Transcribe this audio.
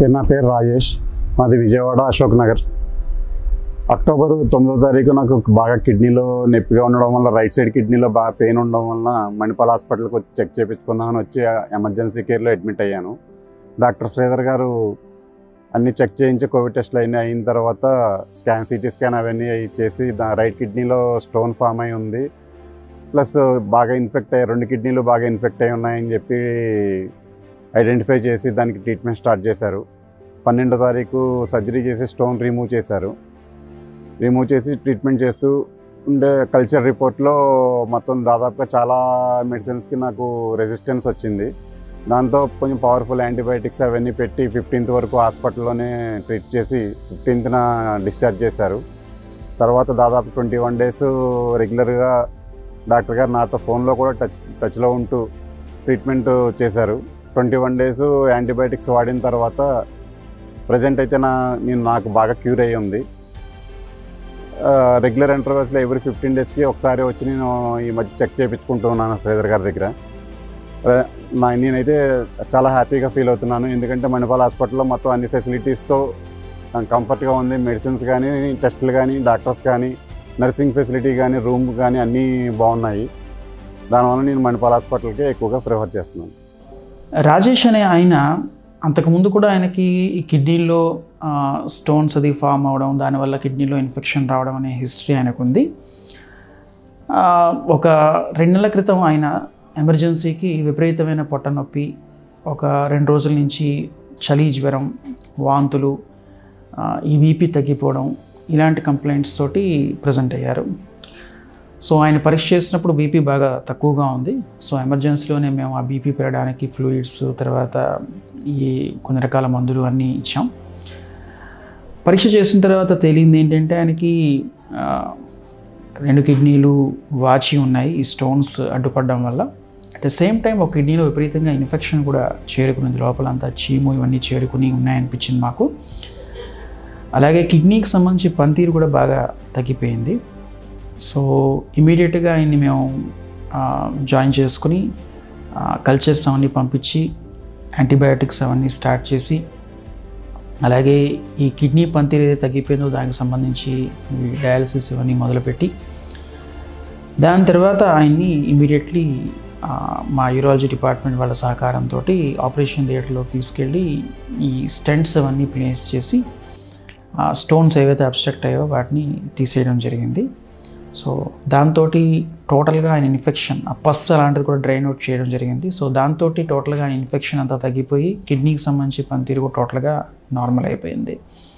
పేరు నా పేరు రాజేష్ మాది విజయవాడ అశోక్ నగర్ అక్టోబర్ తొమ్మిదో తారీఖు నాకు బాగా కిడ్నీలో నొప్పిగా ఉండడం వల్ల రైట్ సైడ్ కిడ్నీలో బాగా పెయిన్ ఉండడం వలన మణిపాల్ హాస్పిటల్కి వచ్చి చెక్ చేయించుకుందామని వచ్చి ఎమర్జెన్సీ కేర్లో అడ్మిట్ అయ్యాను డాక్టర్ శ్రీధర్ గారు అన్ని చెక్ చేయించి కోవిడ్ టెస్ట్లు అయిన అయిన తర్వాత స్కాన్ సిటీ స్కాన్ అవన్నీ చేసి దా రైట్ కిడ్నీలో స్టోన్ ఫామ్ అయి ఉంది ప్లస్ బాగా ఇన్ఫెక్ట్ అయ్యి రెండు కిడ్నీలు బాగా ఇన్ఫెక్ట్ అయి ఉన్నాయని చెప్పి ఐడెంటిఫై చేసి దానికి ట్రీట్మెంట్ స్టార్ట్ చేశారు పన్నెండో తారీఖు సర్జరీ చేసి స్టోన్ రిమూవ్ చేశారు రిమూవ్ చేసి ట్రీట్మెంట్ చేస్తూ ఉండే కల్చర్ రిపోర్ట్లో మొత్తం దాదాపుగా చాలా మెడిసిన్స్కి నాకు రెసిస్టెన్స్ వచ్చింది దాంతో కొంచెం పవర్ఫుల్ యాంటీబయాటిక్స్ అవన్నీ పెట్టి ఫిఫ్టీన్త్ వరకు హాస్పిటల్లోనే ట్రీట్ చేసి ఫిఫ్టీన్త్న డిశ్చార్జ్ చేశారు తర్వాత దాదాపు ట్వంటీ వన్ డేస్ రెగ్యులర్గా డాక్టర్ గారు నాతో ఫోన్లో కూడా టచ్ టచ్లో ఉంటూ ట్రీట్మెంట్ చేశారు ట్వంటీ వన్ డేస్ యాంటీబయాటిక్స్ వాడిన తర్వాత ప్రజెంట్ అయితే నా నేను నాకు బాగా క్యూర్ అయ్యి ఉంది రెగ్యులర్ ఇంటర్వెల్స్లో ఎవ్రీ ఫిఫ్టీన్ డేస్కి ఒకసారి వచ్చి నేను ఈ మధ్య చెక్ చేయించుకుంటూ ఉన్నాను శ్రీధర్ గారి దగ్గర ఆ, నా నేనైతే చాలా హ్యాపీగా ఫీల్ అవుతున్నాను ఎందుకంటే మణిపాల్ హాస్పిటల్లో మొత్తం అన్ని ఫెసిలిటీస్తో కంఫర్ట్గా ఉంది మెడిసిన్స్ కానీ టెస్టులు కానీ డాక్టర్స్ కానీ నర్సింగ్ ఫెసిలిటీ కానీ రూమ్ కానీ అన్నీ బాగున్నాయి దానివల్ల నేను మణిపాల్ హాస్పిటల్కి ఎక్కువగా ప్రిఫర్ చేస్తున్నాను రాజేష్ అనే ఆయన అంతకుముందు కూడా ఆయనకి ఈ కిడ్నీలో స్టోన్స్ అది ఫామ్ అవడం దానివల్ల కిడ్నీలో ఇన్ఫెక్షన్ రావడం అనే హిస్టరీ ఆయనకు ఉంది ఆ, ఒక రెండు నెలల క్రితం ఆయన ఎమర్జెన్సీకి విపరీతమైన పొట్ట నొప్పి ఒక రెండు రోజుల నుంచి చలి జ్వరం వాంతులు ఆ, ఈ బీపీ తగ్గిపోవడం ఇలాంటి కంప్లైంట్స్ తోటి ప్రజెంట్ అయ్యారు సో ఆయన పరీక్ష చేసినప్పుడు బీపీ బాగా తక్కువగా ఉంది సో ఎమర్జెన్సీలోనే మేము ఆ బీపీ పెరగడానికి ఫ్లూయిడ్స్ తర్వాత ఈ కొన్ని రకాల మందులు అన్నీ ఇచ్చాం పరీక్ష చేసిన తర్వాత తేలింది ఏంటంటే ఆయనకి ఆ, రెండు కిడ్నీలు వాచి ఉన్నాయి ఈ స్టోన్స్ అడ్డుపడడం వల్ల అట్ ద సేమ్ టైం ఒక కిడ్నీలో విపరీతంగా ఇన్ఫెక్షన్ కూడా చేరుకున్నది లోపలంతా చీము ఇవన్నీ చేరుకుని ఉన్నాయనిపించింది మాకు అలాగే కిడ్నీకి సంబంధించి పనితీరు కూడా బాగా తగ్గిపోయింది సో ఇమీడియట్గా ఆయన్ని మేము జాయిన్ చేసుకుని కల్చర్స్ అవన్నీ పంపించి యాంటీబయాటిక్స్ అవన్నీ స్టార్ట్ చేసి అలాగే ఈ కిడ్నీ పనితీరు ఏదైతే తగ్గిపోయిందో దానికి సంబంధించి డయాలసిస్ ఇవన్నీ మొదలుపెట్టి దాని తర్వాత ఆయన్ని ఇమీడియట్లీ మా యూరాలజీ డిపార్ట్మెంట్ వాళ్ళ సహకారంతో ఆపరేషన్ థియేటర్లోకి తీసుకెళ్ళి ఈ స్టెంట్స్ అవన్నీ ప్లేస్ చేసి స్టోన్స్ ఏవైతే అబ్స్ట్రక్ట్ అయ్యో వాటిని తీసేయడం జరిగింది సో దాంతో టోటల్గా ఆయన ఇన్ఫెక్షన్ ఆ పస్ అలాంటిది కూడా డ్రైన్ అవుట్ చేయడం జరిగింది సో దాంతో టోటల్గా ఆయన ఇన్ఫెక్షన్ అంతా తగ్గిపోయి కిడ్నీకి సంబంధించి పనితీరు కూడా టోటల్గా నార్మల్ అయిపోయింది